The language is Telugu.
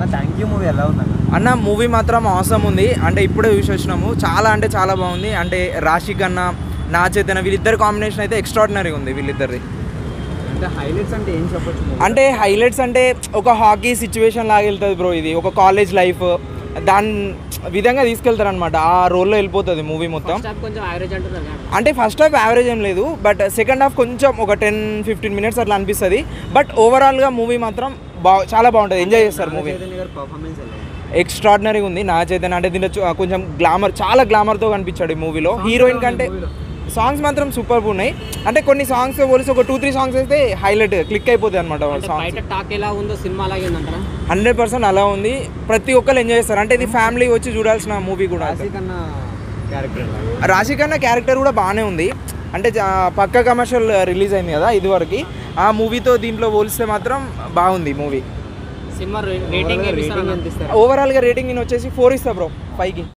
అన్న థ్యాంక్ యూ మూవీ ఎలా ఉందన్న అన్న మూవీ మాత్రం అవసరం ఉంది అంటే ఇప్పుడే చూసి వచ్చినాము చాలా అంటే చాలా బాగుంది అంటే రాశిక్ అన్న నా చైతన్య వీళ్ళిద్దరు కాంబినేషన్ అయితే ఎక్స్ట్రాడినరీ ఉంది వీళ్ళిద్దరిది అంటే హైలైట్స్ అంటే ఏం చెప్పొచ్చు movie? అంటే హైలైట్స్ అంటే ఒక హాకీ సిచ్యువేషన్ లాగా వెళ్తుంది బ్రో ఇది ఒక కాలేజ్ లైఫ్ దాని విధంగా తీసుకెళ్తారు అనమాట ఆ రోల్లో వెళ్ళిపోతుంది మూవీ మొత్తం కొంచెం యావరేజ్ అంటున్నారు కదా. అంటే ఫస్ట్ హాఫ్ యావరేజ్ ఏం లేదు బట్ సెకండ్ హాఫ్ కొంచెం ఒక టెన్ ఫిఫ్టీన్ మినిట్స్ అట్లా అనిపిస్తుంది బట్ ఓవరాల్గా మూవీ మాత్రం బా చాలా బాగుంటుంది ఎంజాయ్ చేస్తారు మూవీ చైతన్య గారి పర్ఫార్మెన్స్ ఎలా ఉంది ఎక్స్ట్రాడినరీగా ఉంది నా చైతన్య అంటే దీంట్లో చూ- కొంచెం గ్లామర్ చాలా గ్లామర్తో కనిపించాడు ఈ మూవీలో హీరోయిన్ కంటే సాంగ్స్ మాత్రం సూపర్ ఉన్నాయి అంటే కొన్ని సాంగ్స్ పోలీసు ఒక టూ త్రీ సాంగ్స్ అయితే హైలైట్ క్లిక్ అయిపోతాయి అనమాట అంటే సాంగ్స్ బయట టాక్ ఎలా ఉందో సినిమా అలాగే ఉందంటారా హండ్రెడ్ పర్సెంట్ అలా ఉంది ప్రతి ఒక్కరు ఎంజాయ్ చేస్తారు అంటే ఇది ఫ్యామిలీ వచ్చి చూడాల్సిన మూవీ కూడా రాశి కన్నా క్యారెక్టర్ రాశి కన్నా క్యారెక్టర్ కూడా బాగానే ఉంది అంటే జా- పక్క కమర్షియల్ రిలీజ్ అయింది కదా ఇదివరకు ఆ మూవీతో దీంట్లో పోలిస్తే మాత్రం బాగుంది మూవీ సినిమా రేటింగ్ రేటింగ్ ఎంత ఇస్తారు ఓవరాల్గా రేటింగ్ నేను వచ్చేసి ఫోర్ ఇస్తా బ్రో ఫైవ్కి